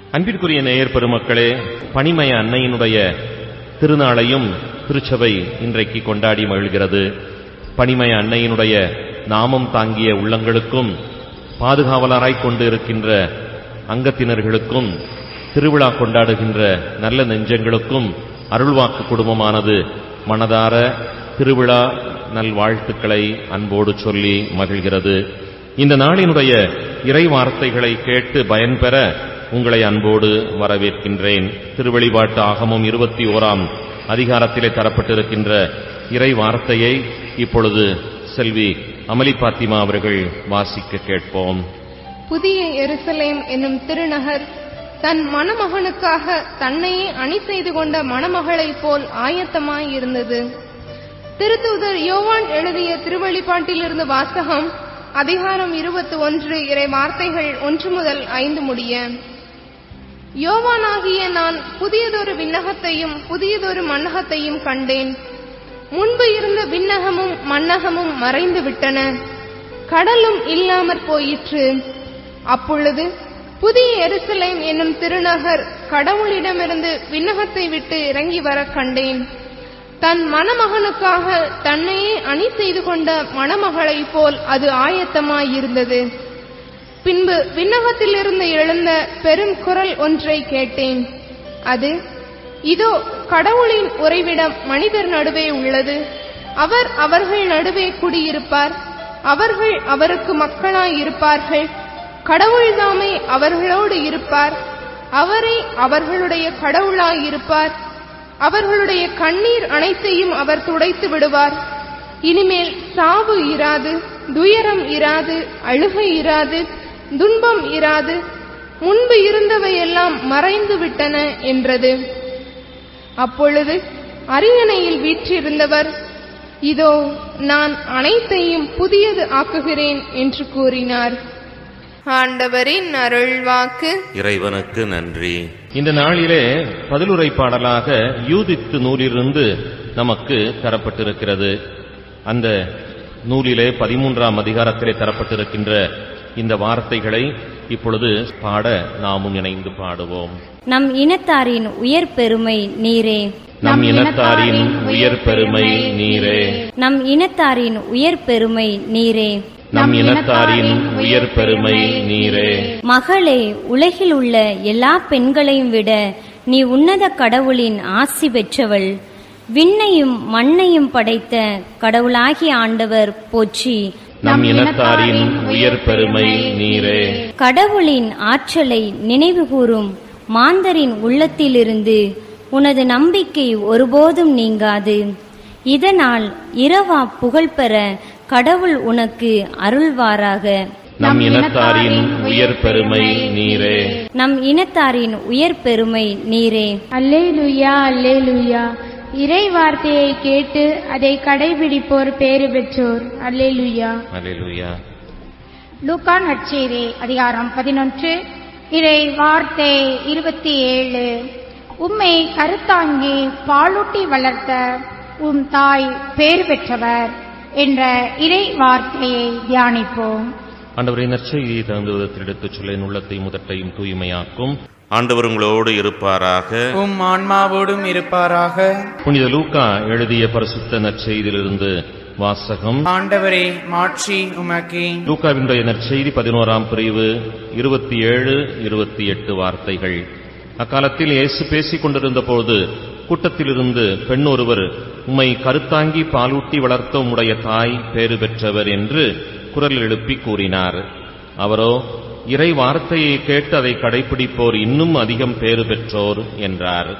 அன்பிற்குரிய நேயர் பெருமக்களே பணிமய அன்னையினுடைய திருநாளையும் திருச்சபை இன்றைக்கு கொண்டாடி மகிழ்கிறது பணிமய அன்னையினுடைய நாமம் தாங்கிய உள்ளங்களுக்கும் பாதுகாவலராய் கொண்டு இருக்கின்ற அங்கத்தினர்களுக்கும் திருவிழா கொண்டாடுகின்ற நல்ல நெஞ்சங்களுக்கும் அருள்வாக்கு குடும்பமானது மனதார திருவிழா நல்வாழ்த்துக்களை அன்போடு சொல்லி மகிழ்கிறது இந்த நாளினுடைய இறை வார்த்தைகளை கேட்டு பயன்பெற உங்களை அன்போடு வரவேற்கின்றேன் திருவெளிபாட்டு ஆகமம் இருபத்தி ஓராம் அதிகாரத்திலே தரப்பட்டிருக்கின்ற இறை வார்த்தையை இப்பொழுது செல்வி அமலி பாத்திமா அவர்கள் வாசிக்க கேட்போம் புதிய எருசலேம் என்னும் திருநகர் தன் மணமகனுக்காக தன்னையே அணி செய்து கொண்ட மணமகளைப் போல் ஆயத்தமாய் இருந்தது திருத்தூதர் யோவான் எழுதிய திருவழிபாட்டிலிருந்து வாசகம் அதிகாரம் இருபத்தி ஒன்று இறை வார்த்தைகள் ஒன்று முதல் ஐந்து முடிய யோவானாகிய நான் புதியதொரு விண்ணகத்தையும் புதியதொரு மண்ணகத்தையும் கண்டேன் முன்பு இருந்த விண்ணகமும் மண்ணகமும் மறைந்து விட்டன கடலும் இல்லாமற் போயிற்று அப்பொழுது புதிய எருசலேம் என்னும் திருநகர் கடவுளிடமிருந்து விண்ணகத்தை விட்டு இறங்கி வர கண்டேன் தன் மணமகனுக்காக தன்னையே அணி செய்து கொண்ட மணமகளைப் போல் அது ஆயத்தமாயிருந்தது பின்பு விண்ணகத்திலிருந்து எழுந்த பெரும் குரல் ஒன்றை கேட்டேன் அது இதோ கடவுளின் உறைவிடம் மனிதர் நடுவே உள்ளது அவர் அவர்கள் நடுவே குடியிருப்பார் அவர்கள் அவருக்கு மக்களாய் இருப்பார்கள் கடவுள்தாமே அவர்களோடு இருப்பார் அவரே அவர்களுடைய கடவுளாய் இருப்பார் அவர்களுடைய கண்ணீர் அனைத்தையும் அவர் துடைத்து விடுவார் இனிமேல் சாவு இராது துயரம் இராது அழுகை இராது துன்பம் இராது முன்பு இருந்தவையெல்லாம் மறைந்து விட்டன என்றது அப்பொழுது அரியணையில் வீற்றிருந்தவர் இதோ நான் அனைத்தையும் புதியது ஆக்குகிறேன் என்று கூறினார் ஆண்டவரின் அருள்வாக்கு இறைவனுக்கு நன்றி இந்த நாளிலே பதிலுரை பாடலாக யூதித்து நூலிலிருந்து நமக்கு தரப்பட்டிருக்கிறது அந்த நூலிலே பதிமூன்றாம் அதிகாரத்திலே தரப்பட்டிருக்கின்ற இந்த வார்த்தைகளை இப்பொழுது பாட நாமும் இணைந்து பாடுவோம் நம் இனத்தாரின் உயர் பெருமை நீரே நம் இனத்தாரின் உயர் பெருமை நீரே நம் இனத்தாரின் உயர் பெருமை நீரே நம் இனத்தாரின் உயர் பெருமை நீரே மகளே உலகில் உள்ள எல்லா பெண்களையும் விட நீ உன்னத கடவுளின் ஆசி பெற்றவள் விண்ணையும் மண்ணையும் படைத்த கடவுளாகிய ஆண்டவர் போற்றி நம் இனத்தாரின் உயர் பெருமை நீரே கடவுளின் ஆற்றலை நினைவுகூரும் மாந்தரின் உள்ளத்திலிருந்து உனது நம்பிக்கை ஒருபோதும் நீங்காது இதனால் இரவா புகழ்பெற கடவுள் உனக்கு அருள்வாராக நம் இனத்தாரின் உயர் பெருமை நீரே நம் இனத்தாரின் உயர் பெருமை நீரே அல்லேலுயா அல்லேலுயா இறை வார்த்தையை கேட்டு அதை கடைபிடிப்போர் பேறு பெற்றோர் அல்லேலுயா அல்லேலூயா லூக்கா நற்செய்தி அதிகாரம் பதினொன்று இறை வார்த்தை இருபத்தி ஏழு உம்மை கருத்தாங்கி பாலூட்டி வளர்த்த உம் தாய் பேறு பெற்றவர் என்ற இறை வார்த்தையை தியானிப்போம் ஆண்டவரை நற்செய்தியை தகுந்த விதத்தில் எடுத்துச் சொல்ல என் உள்ளத்தை முதட்டையும் தூய்மையாக்கும் ஆண்டவர் உங்களோடு இருப்பாராக உம் ஆன்மாவோடும் இருப்பாராக புனித லூக்கா எழுதிய பரிசுத்த நற்செய்தியிலிருந்து வாசகம் ஆண்டவரே மாட்சி உமக்கே லூக்காவினுடைய நற்செய்தி பதினோராம் பிரிவு இருபத்தி ஏழு இருபத்தி எட்டு வார்த்தைகள் அக்காலத்தில் இயேசு பேசிக் கொண்டிருந்த போது கூட்டத்திலிருந்து பெண் ஒருவர் உம்மை கருத்தாங்கி பாலூட்டி வளர்த்த உம்முடைய தாய் பேறு பெற்றவர் என்று குரல் எழுப்பி கூறினார் அவரோ இறை வார்த்தையை கேட்டு அதை கடைபிடிப்போர் இன்னும் அதிகம் பேறு பெற்றோர் என்றார்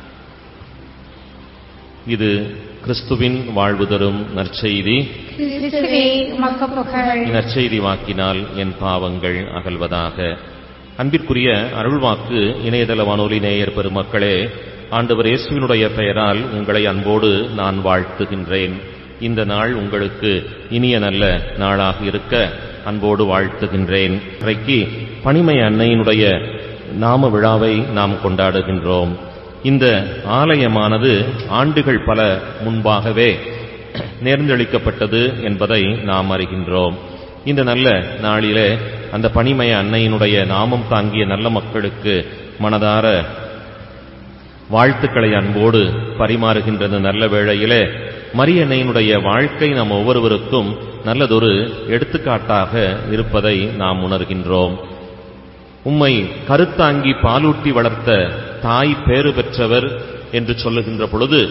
இது கிறிஸ்துவின் வாழ்வு தரும் நற்செய்தி கிறிஸ்துவே உமக்கு புகழ் நற்செய்தி வாக்கினால் என் பாவங்கள் அகல்வதாக அன்பிற்குரிய அருள்வாக்கு இணையதள வானொலி நேயர் பெருமக்களே ஆண்டவர் இயேசுவினுடைய பெயரால் உங்களை அன்போடு நான் வாழ்த்துகின்றேன் இந்த நாள் உங்களுக்கு இனிய நல்ல நாளாக இருக்க அன்போடு வாழ்த்துகின்றேன் இன்றைக்கு பணிமை அன்னையினுடைய நாம விழாவை நாம் கொண்டாடுகின்றோம் இந்த ஆலயமானது ஆண்டுகள் பல முன்பாகவே நேர்ந்தளிக்கப்பட்டது என்பதை நாம் அறிகின்றோம் இந்த நல்ல நாளிலே அந்த பணிமய அன்னையினுடைய நாமம் தாங்கிய நல்ல மக்களுக்கு மனதார வாழ்த்துக்களை அன்போடு பரிமாறுகின்ற இந்த நல்ல வேளையிலே மரியன்னையினுடைய வாழ்க்கை நம் ஒவ்வொருவருக்கும் நல்லதொரு எடுத்துக்காட்டாக இருப்பதை நாம் உணர்கின்றோம் உம்மை கருத்தாங்கி பாலூட்டி வளர்த்த தாய் பேறு பெற்றவர் என்று சொல்லுகின்ற பொழுது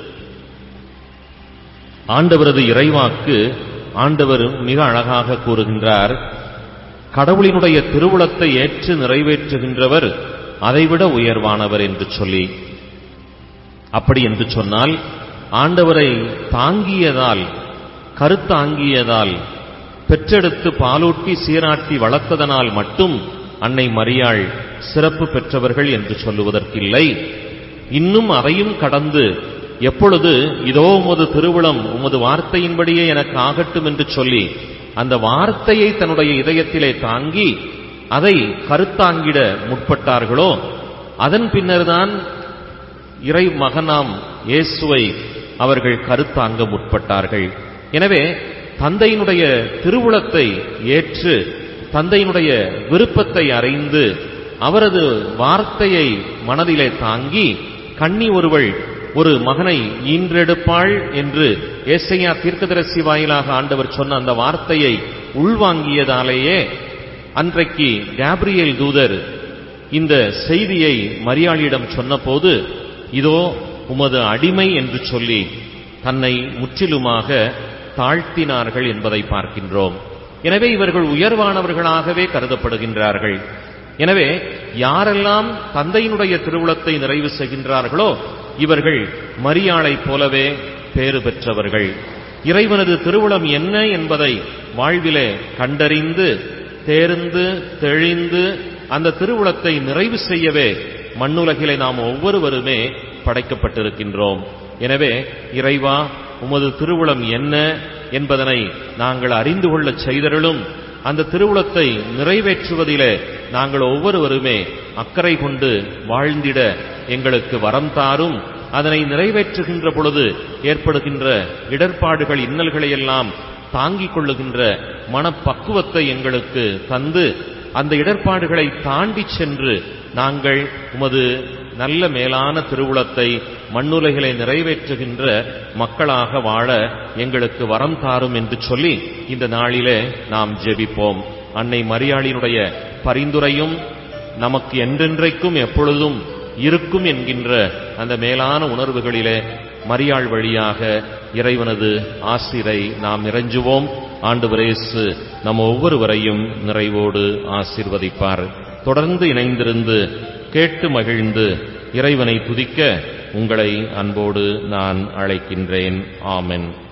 ஆண்டவரது இறைவாக்கு ஆண்டவர் மிக அழகாக கூறுகின்றார் கடவுளினுடைய திருவுளத்தை ஏற்று நிறைவேற்றுகின்றவர் அதைவிட உயர்வானவர் என்று சொல்லி அப்படி என்று சொன்னால் ஆண்டவரை தாங்கியதால் கருத்தாங்கியதால் பெற்றெடுத்து பாலூட்டி சீராட்டி வளர்த்ததனால் மட்டும் அன்னை மரியாள் சிறப்பு பெற்றவர்கள் என்று சொல்லுவதற்கில்லை இன்னும் அதையும் கடந்து எப்பொழுது இதோ உமது திருவுளம் உமது வார்த்தையின்படியே எனக்கு ஆகட்டும் என்று சொல்லி அந்த வார்த்தையை தன்னுடைய இதயத்திலே தாங்கி அதை கருத்தாங்கிட முற்பட்டார்களோ அதன் பின்னர்தான் இறை மகனாம் இயேசுவை அவர்கள் கருத்தாங்க முற்பட்டார்கள் எனவே தந்தையினுடைய திருவுளத்தை ஏற்று தந்தையினுடைய விருப்பத்தை அறிந்து அவரது வார்த்தையை மனதிலே தாங்கி கண்ணி ஒருவள் ஒரு மகனை ஈன்றெடுப்பாள் என்று ஏசையா தீர்க்கதரிசி வாயிலாக ஆண்டவர் சொன்ன அந்த வார்த்தையை உள்வாங்கியதாலேயே அன்றைக்கு கேப்ரியேல் தூதர் இந்த செய்தியை மரியாளியிடம் சொன்னபோது இதோ உமது அடிமை என்று சொல்லி தன்னை முற்றிலுமாக தாழ்த்தினார்கள் என்பதை பார்க்கின்றோம் எனவே இவர்கள் உயர்வானவர்களாகவே கருதப்படுகின்றார்கள் எனவே யாரெல்லாம் தந்தையினுடைய திருவுளத்தை நிறைவு செய்கின்றார்களோ இவர்கள் மரியாளைப் போலவே பேறு பெற்றவர்கள் இறைவனது திருவுளம் என்ன என்பதை வாழ்விலே கண்டறிந்து தேர்ந்து தெளிந்து அந்த திருவுளத்தை நிறைவு செய்யவே மண்ணுலகிலே நாம் ஒவ்வொருவருமே படைக்கப்பட்டிருக்கின்றோம் எனவே இறைவா உமது திருவுளம் என்ன என்பதனை நாங்கள் அறிந்து கொள்ளச் செய்தருளும் அந்த திருவுளத்தை நிறைவேற்றுவதிலே நாங்கள் ஒவ்வொருவருமே அக்கறை கொண்டு வாழ்ந்திட எங்களுக்கு வரம் தாரும் அதனை நிறைவேற்றுகின்ற பொழுது ஏற்படுகின்ற இடர்பாடுகள் இன்னல்களை எல்லாம் தாங்கிக் கொள்ளுகின்ற மனப்பக்குவத்தை எங்களுக்கு தந்து அந்த இடர்பாடுகளை தாண்டி சென்று நாங்கள் உமது நல்ல மேலான திருவுளத்தை மண்ணுலகிலே நிறைவேற்றுகின்ற மக்களாக வாழ எங்களுக்கு வரம் தாரும் என்று சொல்லி இந்த நாளிலே நாம் ஜெபிப்போம் அன்னை மரியாளினுடைய பரிந்துரையும் நமக்கு என்றென்றைக்கும் எப்பொழுதும் இருக்கும் என்கின்ற அந்த மேலான உணர்வுகளிலே மரியாள் வழியாக இறைவனது ஆசிரை நாம் இறைஞ்சுவோம் ஆண்டு பிரேசு நம் ஒவ்வொருவரையும் நிறைவோடு ஆசிர்வதிப்பார் தொடர்ந்து இணைந்திருந்து கேட்டு மகிழ்ந்து இறைவனை துதிக்க உங்களை அன்போடு நான் அழைக்கின்றேன் ஆமென்